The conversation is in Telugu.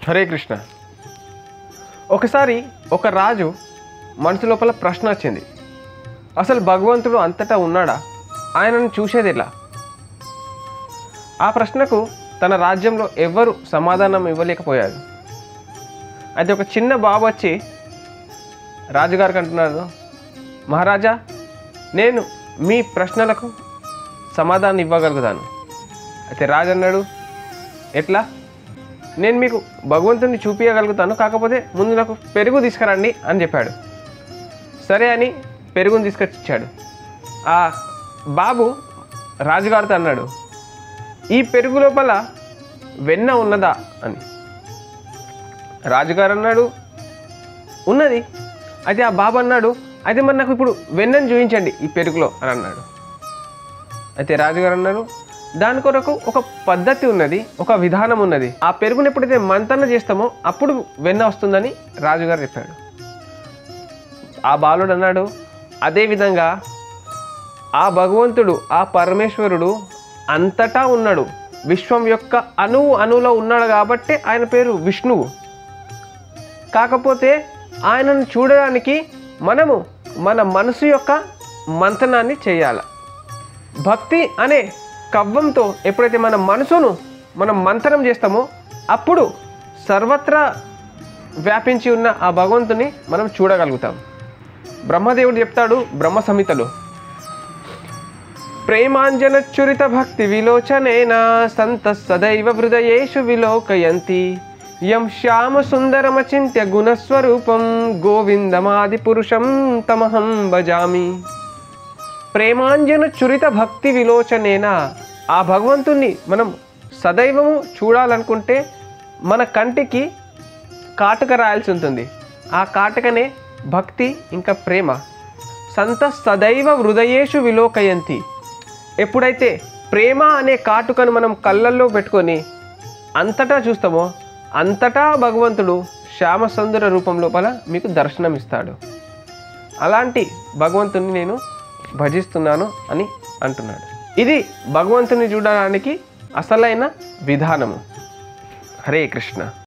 హరే కృష్ణ ఒకసారి ఒక రాజు మనసు లోపల ప్రశ్న వచ్చింది అసలు భగవంతుడు అంతటా ఉన్నాడా ఆయనను చూసేది ఎలా ఆ ప్రశ్నకు తన రాజ్యంలో ఎవ్వరు సమాధానం ఇవ్వలేకపోయారు అయితే ఒక చిన్న బాబు వచ్చి రాజుగారికి అంటున్నాడు మహారాజా నేను మీ ప్రశ్నలకు సమాధానం ఇవ్వగలుగుతాను అయితే రాజు అన్నాడు ఎట్లా నేను మీకు భగవంతుని చూపించగలుగుతాను కాకపోతే ముందు నాకు పెరుగు తీసుకురండి అని చెప్పాడు సరే అని పెరుగుని తీసుకొచ్చాడు ఆ బాబు రాజుగారితో అన్నాడు ఈ పెరుగు లోపల వెన్న ఉన్నదా అని రాజుగారు అన్నాడు ఉన్నది అయితే ఆ బాబు అన్నాడు అయితే మరి నాకు ఇప్పుడు వెన్నను చూపించండి ఈ పెరుగులో అని అన్నాడు అయితే రాజుగారు అన్నారు దాని కొరకు ఒక పద్ధతి ఉన్నది ఒక విధానం ఉన్నది ఆ పెరుగుని ఎప్పుడైతే మంతన చేస్తామో అప్పుడు వెన్న వస్తుందని రాజుగారు చెప్పాడు ఆ బాలుడు అన్నాడు అదేవిధంగా ఆ భగవంతుడు ఆ పరమేశ్వరుడు అంతటా ఉన్నాడు విశ్వం యొక్క అణువు అణువులో ఉన్నాడు కాబట్టి ఆయన పేరు విష్ణువు కాకపోతే ఆయనను చూడడానికి మనము మన మనసు యొక్క మంతనాన్ని చేయాలి భక్తి అనే కవ్వంతో ఎప్పుడైతే మన మనసును మనం మంతనం చేస్తామో అప్పుడు సర్వత్రా వ్యాపించి ఉన్న ఆ భగవంతుని మనం చూడగలుగుతాం బ్రహ్మదేవుడు చెప్తాడు బ్రహ్మ సంహితలో ప్రేమాంజనచ్చురిత భక్తి విలోచనేన సంత సదైవ హృదయేషు విలోకయంతి యం శ్యామ సుందరమచింత్య గుణస్వరూపం గోవిందమాది పురుషం తమహం భజామి ప్రేమాంజన చురిత భక్తి విలోచనేన ఆ భగవంతుణ్ణి మనం సదైవము చూడాలనుకుంటే మన కంటికి కాటుక రాయాల్సి ఉంటుంది ఆ కాటుకనే భక్తి ఇంకా ప్రేమ సంత సదైవ హృదయేషు విలోకయంతి ఎప్పుడైతే ప్రేమ అనే కాటుకను మనం కళ్ళల్లో పెట్టుకొని అంతటా చూస్తామో అంతటా భగవంతుడు శ్యామసుందర రూపం లోపల మీకు దర్శనమిస్తాడు అలాంటి భగవంతుని నేను భజిస్తున్నాను అని అంటున్నాడు ఇది భగవంతుని చూడడానికి అసలైన విధానము హరే కృష్ణ